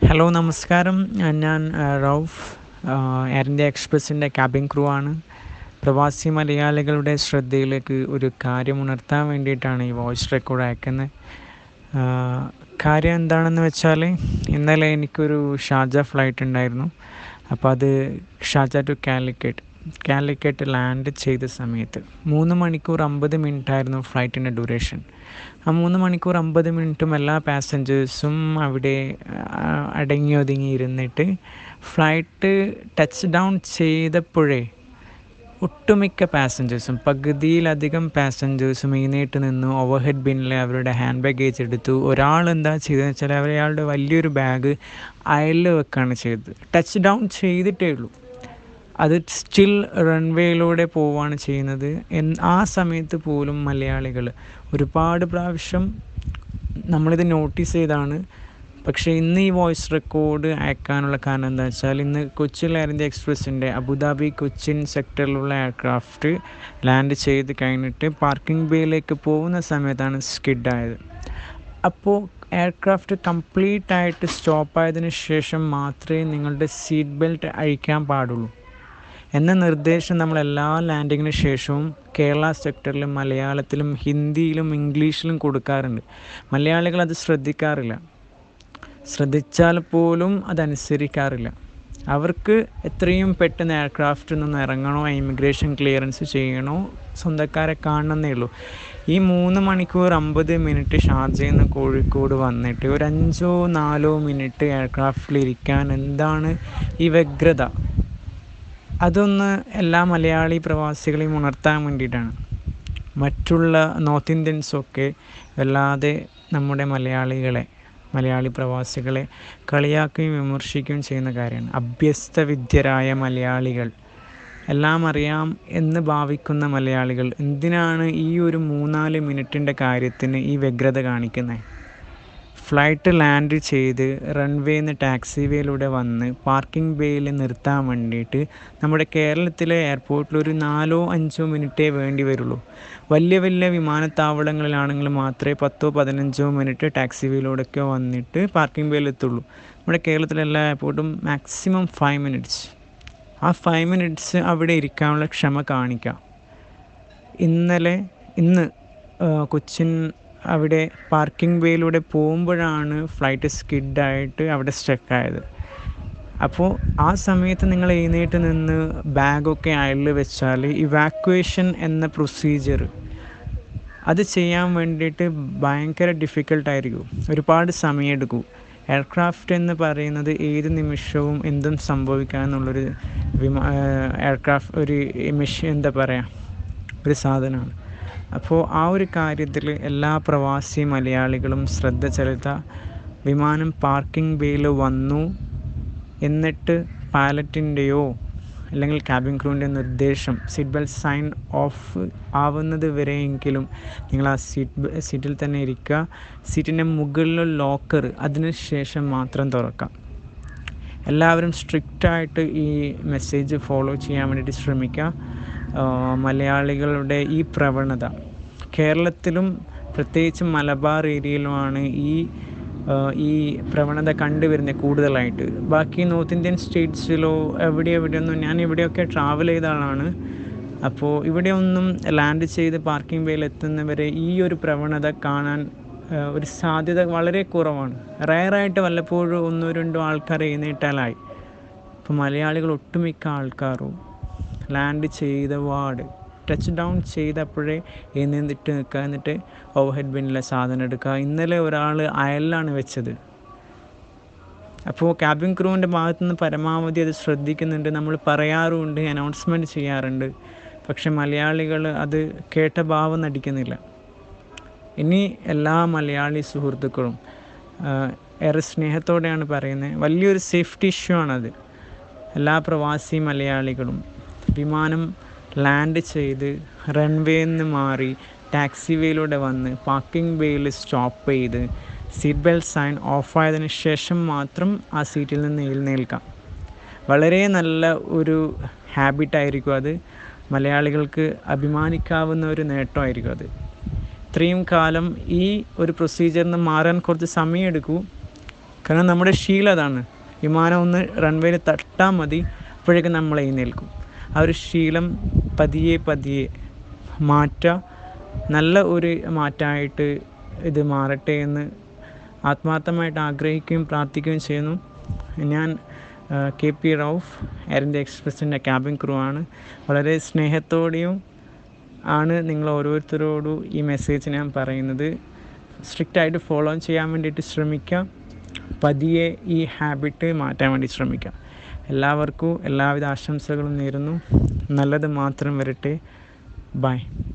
hello നമസ്കാരം ഞാൻ ആ, റൌഫ് ആ, എയർ ഇന്ത്യ എക്സ്പ്രസിൻ്റെ ക്യാബിൻ ക്രൂ ആണ് പ്രവാസി മലയാളികളുടെ ശ്രദ്ധയിലേക്ക് ഒരു കാര്യം ഉണർത്താൻ വേണ്ടിയിട്ടാണ് ഈ വോയിസ് റെക്കോർഡ് അയക്കുന്നത് ആ, കാര്യം എന്താണെന്ന് വെച്ചാൽ ഇന്നലെ എനിക്കൊരു ഷാർജ ഫ്ലൈറ്റ് ഉണ്ടായിരുന്നു അപ്പോൾ അത് Sharjah to Calicut Calicut land ചെയ്ത സമയത്ത് മൂന്ന് മണിക്കൂർ അമ്പത് മിനിറ്റ് ആയിരുന്നു ഫ്ലൈറ്റിൻ്റെ ഡ്യൂറേഷൻ ആ മൂന്ന് മണിക്കൂർ അമ്പത് മിനിറ്റും എല്ലാ പാസഞ്ചേഴ്സും അവിടെ ആ, അടങ്ങി ഒതുങ്ങി ഇരുന്നിട്ട് ഫ്ലൈറ്റ് ടച്ച് ഡൗൺ ചെയ്തപ്പോഴേ ഒട്ടുമിക്ക പാസഞ്ചേഴ്സും പകുതിയിലധികം പാസഞ്ചേഴ്സും എഴുന്നേറ്റ് നിന്നു ഓവർ ഹെഡ് ബിന്നിൽ അവരുടെ ഹാൻഡ് ബാഗേജ് എടുത്തു ഒരാൾ എന്താ ചെയ്തതെന്ന് വെച്ചാൽ അയാളുടെ വലിയൊരു ബാഗ് അയലിൽ വെക്കുകയാണ് ചെയ്തത് ടച്ച് ഡൗൺ ചെയ്തിട്ടേ ഉള്ളൂ അത് സ്റ്റിൽ റൺവേയിലൂടെ പോവുകയാണ് ചെയ്യുന്നത് എൻ- ആ സമയത്ത് പോലും മലയാളികൾ ഒരുപാട് പ്രാവശ്യം നമ്മളിത് നോട്ടീസ് ചെയ്താണ് പക്ഷേ ഇന്ന് ഈ വോയിസ് റെക്കോർഡ് അയക്കാനുള്ള കാരണം എന്താ വെച്ചാൽ ഇന്ന് കൊച്ചിൻ എയർ ഇന്ത്യ എക്സ്പ്രസിൻ്റെ അബുദാബി കൊച്ചിൻ സെക്ടറിലുള്ള എയർക്രാഫ്റ്റ് ലാൻഡ് ചെയ്ത് കഴിഞ്ഞിട്ട് പാർക്കിംഗ് ബേയിലേക്ക് പോകുന്ന സമയത്താണ് സ്കിഡ് ആയത് അപ്പോൾ എയർക്രാഫ്റ്റ് കംപ്ലീറ്റ് ആയിട്ട് സ്റ്റോപ്പ് ആയതിനു ശേഷം മാത്രമേ നിങ്ങളുടെ സീറ്റ് ബെൽറ്റ് അഴിക്കാൻ പാടുള്ളൂ എന്ന നിർദ്ദേശം നമ്മൾ എല്ലാ ലാൻഡിങ്ങിന് ശേഷവും കേരള സെക്ടറിലും മലയാളത്തിലും ഹിന്ദിയിലും ഇംഗ്ലീഷിലും കൊടുക്കാറുണ്ട് മലയാളികൾ അത് ശ്രദ്ധിക്കാറില്ല ശ്രദ്ധിച്ചാൽ പോലും അതനുസരിക്കാറില്ല അവർക്ക് എത്രയും പെട്ടെന്ന് എയർക്രാഫ്റ്റിൽ നിന്ന് ഇറങ്ങണോ ഇമിഗ്രേഷൻ ക്ലിയറൻസ് ചെയ്യണോ സ്വന്തക്കാരെ കാണണമെന്നേ ഉള്ളൂ ഈ മൂന്ന് മണിക്കൂർ അമ്പത് മിനിറ്റ് ഷാർജയിൽ നിന്ന് കോഴിക്കോട് വന്നിട്ട് ഒരു അഞ്ചോ നാലോ മിനിറ്റ് എയർക്രാഫ്റ്റിൽ ഇരിക്കാൻ എന്താണ് ഈ വ്യഗ്രത അതൊന്ന് എല്ലാ മലയാളി പ്രവാസികളെയും ഉണർത്താൻ വേണ്ടിയിട്ടാണ് മറ്റുള്ള നോർത്ത് ഇന്ത്യൻസൊക്കെ വല്ലാതെ നമ്മുടെ മലയാളികളെ മലയാളി പ്രവാസികളെ കളിയാക്കുകയും വിമർശിക്കുകയും ചെയ്യുന്ന കാര്യമാണ് അഭ്യസ്ത വിദ്യരായ മലയാളികൾ എല്ലാം അറിയാം എന്ന് ഭാവിക്കുന്ന മലയാളികൾ എന്തിനാണ് ഈ ഒരു മൂന്നാല് മിനിറ്റിൻ്റെ കാര്യത്തിന് ഈ വ്യഗ്രത കാണിക്കുന്നത് ഫ്ലൈറ്റ് ലാൻഡ് ചെയ്ത് റൺവേയിൽ നിന്ന് ടാക്സി വേയിലൂടെ വന്ന് പാർക്കിംഗ് ബേയിൽ നിർത്താൻ വേണ്ടിയിട്ട് നമ്മുടെ കേരളത്തിലെ എയർപോർട്ടിൽ ഒരു നാലോ അഞ്ചോ മിനിറ്റേ വേണ്ടി വരുള്ളൂ വലിയ വലിയ വിമാനത്താവളങ്ങളിലാണെങ്കിൽ മാത്രമേ പത്തോ പതിനഞ്ചോ മിനിറ്റ് ടാക്സി വേയിലൂടെയൊക്കെ വന്നിട്ട് പാർക്കിംഗ് ബേയിൽ എത്തുള്ളൂ നമ്മുടെ കേരളത്തിലെ എല്ലാ എയർപോർട്ടും മാക്സിമം ഫൈവ് മിനിറ്റ്സ് ആ ഫൈവ് മിനിറ്റ്സ് അവിടെ ഇരിക്കാനുള്ള ക്ഷമ കാണിക്കാം ഇന്നലെ ഇന്ന് ആ, കൊച്ചിൻ അവിടെ പാർക്കിംഗ് ബേയിലൂടെ പോകുമ്പോഴാണ് ഫ്ലൈറ്റ് സ്കിഡായിട്ട് അവിടെ സ്റ്റക്കായത് അപ്പോൾ ആ സമയത്ത് നിങ്ങൾ എഴുന്നേറ്റ് നിന്ന് ബാഗൊക്കെ അയലിൽ വെച്ചാൽ ഇവാക്വേഷൻ എന്ന പ്രൊസീജിയർ അത് ചെയ്യാൻ വേണ്ടിയിട്ട് ഭയങ്കര ഡിഫിക്കൽട്ടായിരിക്കും ഒരുപാട് സമയമെടുക്കും എയർക്രാഫ്റ്റ് എന്ന് പറയുന്നത് ഏത് നിമിഷവും എന്തും സംഭവിക്കാമെന്നുള്ളൊരു വിമാ എയർക്രാഫ്റ്റ് ഒരു മെഷീൻ എന്താ പറയുക ഒരു സാധനമാണ് അപ്പോൾ ആ ഒരു കാര്യത്തിൽ എല്ലാ പ്രവാസി മലയാളികളും ശ്രദ്ധ ചെലുത്തുക വിമാനം പാർക്കിംഗ് ബേയിൽ വന്നു എന്നിട്ട് പാലറ്റിൻ്റെയോ അല്ലെങ്കിൽ ക്യാബിൻ ക്രൂവിൻ്റെ നിർദ്ദേശം സീറ്റ് ബെൽറ്റ് സൈൻ ഓഫ് ആവുന്നത് വരെയെങ്കിലും നിങ്ങൾ ആ സീറ്റ് സീറ്റിൽ തന്നെ ഇരിക്കുക സീറ്റിൻ്റെ മുകളിലുള്ള ലോക്കർ അതിന് ശേഷം മാത്രം തുറക്കാം എല്ലാവരും സ്ട്രിക്റ്റായിട്ട് ഈ മെസ്സേജ് ഫോളോ ചെയ്യാൻ വേണ്ടിയിട്ട് ശ്രമിക്കുക ആ, മലയാളികളുടെ ഈ പ്രവണത കേരളത്തിലും പ്രത്യേകിച്ച് മലബാർ ഏരിയയിലുമാണ് ഈ ആ, ഈ പ്രവണത കണ്ടുവരുന്നത് കൂടുതലായിട്ട് ബാക്കി നോർത്ത് ഇന്ത്യൻ സ്റ്റേറ്റ്സിലോ എവിടെ എവിടെയൊന്നും ഞാൻ ഇവിടെയൊക്കെ ട്രാവൽ ചെയ്ത ആളാണ് അപ്പോൾ ഇവിടെയൊന്നും ലാൻഡ് ചെയ്ത് പാർക്കിംഗ് ബേയിൽ എത്തുന്നവരെ ഈ ഒരു പ്രവണത കാണാൻ ആ, ഒരു സാധ്യത വളരെ കുറവാണ് റയറായിട്ട് വല്ലപ്പോഴും ഒന്നോ രണ്ടോ ആൾക്കാർ എഴുന്നേറ്റാലായി ഇപ്പോൾ മലയാളികൾ ഒട്ടുമിക്ക ആൾക്കാരും ലാൻഡ് ചെയ്ത വാർഡ് ടച്ച് ഡൗൺ ചെയ്തപ്പോഴേ എഴുന്നേറ്റ് നിൽക്കുക എന്നിട്ട് ഓവർ ഹെഡ് ബിന്നിലെ സാധനം എടുക്കുക ഇന്നലെ ഒരാൾ അയലിലാണ് വെച്ചത് അപ്പോൾ ക്യാബിൻ ക്രൂവിൻ്റെ ഭാഗത്തു നിന്ന് പരമാവധി അത് ശ്രദ്ധിക്കുന്നുണ്ട് നമ്മൾ പറയാറുമുണ്ട് അനൗൺസ്മെൻറ്റ് ചെയ്യാറുണ്ട് പക്ഷെ മലയാളികൾ അത് കേട്ട ഭാവം നടിക്കുന്നില്ല ഇനി എല്ലാ മലയാളി സുഹൃത്തുക്കളും ആ, ഏറെ സ്നേഹത്തോടെയാണ് പറയുന്നത് വലിയൊരു സേഫ്റ്റി ഇഷ്യൂ ആണത് എല്ലാ പ്രവാസി മലയാളികളും വിമാനം ലാൻഡ് ചെയ്ത് റൺവേയിൽ നിന്ന് മാറി ടാക്സി വേയിലൂടെ വന്ന് പാർക്കിംഗ് ബേയിൽ സ്റ്റോപ്പ് ചെയ്ത് സീറ്റ് ബെൽറ്റ് സൈൻ ഓഫായതിനു ശേഷം മാത്രം ആ സീറ്റിൽ നിന്ന് എഴുന്നേൽക്കാം വളരെ നല്ല ഒരു ഹാബിറ്റായിരിക്കും അത് മലയാളികൾക്ക് അഭിമാനിക്കാവുന്ന ഒരു നേട്ടമായിരിക്കും അത് ഇത്രയും കാലം ഈ ഒരു പ്രൊസീജിയറിൽ നിന്ന് മാറാൻ കുറച്ച് സമയമെടുക്കും കാരണം നമ്മുടെ ശീലം അതാണ് വിമാനം ഒന്ന് റൺവേയിൽ തട്ടാൽ മതി അപ്പോഴേക്കും നമ്മൾ എഴുന്നേൽക്കും ആ ഒരു ശീലം പതിയെ പതിയെ മാറ്റുക നല്ല ഒരു മാറ്റമായിട്ട് ഇത് മാറട്ടെ എന്ന് ആത്മാർത്ഥമായിട്ട് ആഗ്രഹിക്കുകയും പ്രാർത്ഥിക്കുകയും ചെയ്യുന്നു ഞാൻ K P Rauf air India എക്സ്പ്രസിൻ്റെ ക്യാബിൻ ക്രൂ ആണ് വളരെ സ്നേഹത്തോടെയും ആണ് നിങ്ങൾ ഓരോരുത്തരോടും ഈ മെസ്സേജ് ഞാൻ പറയുന്നത് സ്ട്രിക്റ്റായിട്ട് ഫോളോ ചെയ്യാൻ വേണ്ടിയിട്ട് ശ്രമിക്കുക പതിയെ ഈ ഹാബിറ്റ് മാറ്റാൻ വേണ്ടി ശ്രമിക്കുക എല്ലാവർക്കും എല്ലാവിധ ആശംസകളും നേരുന്നു നല്ലത് മാത്രം വരട്ടെ ബൈ